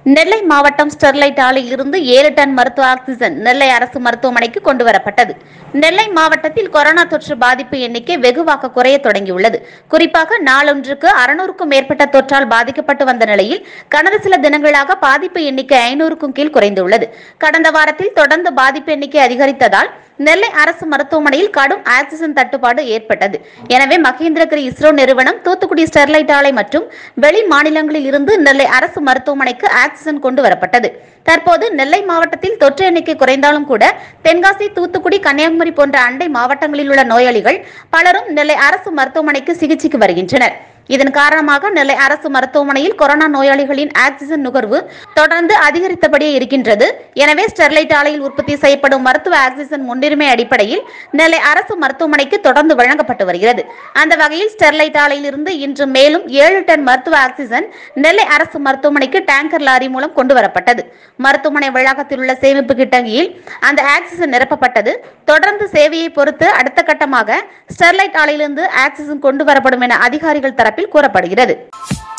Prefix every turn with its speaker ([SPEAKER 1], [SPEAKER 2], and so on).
[SPEAKER 1] நெல்லை மாவட்டம் ஸ்டெர்லைட் ஆலையில் இருந்து ஏழு டன் மருத்துவ ஆக்சிஜன் நெல்லை அரசு மருத்துவமனைக்கு கொண்டு வரப்பட்டது நெல்லை மாவட்டத்தில் கொரோனா தொற்று பாதிப்பு எண்ணிக்கை வெகுவாக குறைய தொடங்கியுள்ளது குறிப்பாக நாளொன்றுக்கு அறுநூறுக்கும் மேற்பட்ட தொற்றால் பாதிக்கப்பட்டு வந்த நிலையில் கடந்த சில தினங்களாக பாதிப்பு எண்ணிக்கை ஐநூறுக்கும் கீழ் குறைந்துள்ளது கடந்த வாரத்தில் தொடர்ந்து பாதிப்பு எண்ணிக்கை அதிகரித்ததால் நெல்லை அரசு மருத்துவமனையில் கடும் ஆக்சிஜன் தட்டுப்பாடு ஏற்பட்டது எனவே மகேந்திரகிரி இஸ்ரோ நிறுவனம் தூத்துக்குடி ஸ்டெர்லைட் ஆலை மற்றும் வெளி மாநிலங்களில் இருந்து நெல்லை அரசு மருத்துவமனைக்கு ஆக்சிஜன் கொண்டு வரப்பட்டது தற்போது நெல்லை மாவட்டத்தில் தொற்று எண்ணிக்கை குறைந்தாலும் கூட தென்காசி தூத்துக்குடி கன்னியாகுமரி போன்ற அண்டை மாவட்டங்களில் உள்ள நோயாளிகள் பலரும் நெல்லை அரசு மருத்துவமனைக்கு சிகிச்சைக்கு வருகின்றனர் இதன் காரணமாக நெல்லை அரசு மருத்துவமனையில் கொரோனா நோயாளிகளின் ஆக்சிஜன் நுகர்வு தொடர்ந்து அதிகரித்தபடியே இருக்கின்றது எனவே ஸ்டெர்லைட் ஆலையில் உற்பத்தி செய்யப்படும் மருத்துவ ஆக்சிஜன் முன்னுரிமை அடிப்படையில் நெல்லை அரசு மருத்துவமனைக்கு தொடர்ந்து வழங்கப்பட்டு வருகிறது அந்த வகையில் ஸ்டெர்லைட் ஆலையில் இருந்து இன்று மேலும் ஏழு டன் மருத்துவ ஆக்சிஜன் நெல்லை அரசு மருத்துவமனைக்கு டேங்கர் லாரி மூலம் கொண்டு வரப்பட்டது மருத்துவமனை வளாகத்தில் உள்ள சேமிப்பு கிட்டங்கியில் அந்த ஆக்சிஜன் நிரப்பப்பட்டது தொடர்ந்து சேவையை பொறுத்து அடுத்த கட்டமாக ஸ்டெர்லைட் ஆலையிலிருந்து ஆக்சிஜன் கொண்டு வரப்படும் என அதிகாரிகள் தரப்பில் கூறப்படுகிறது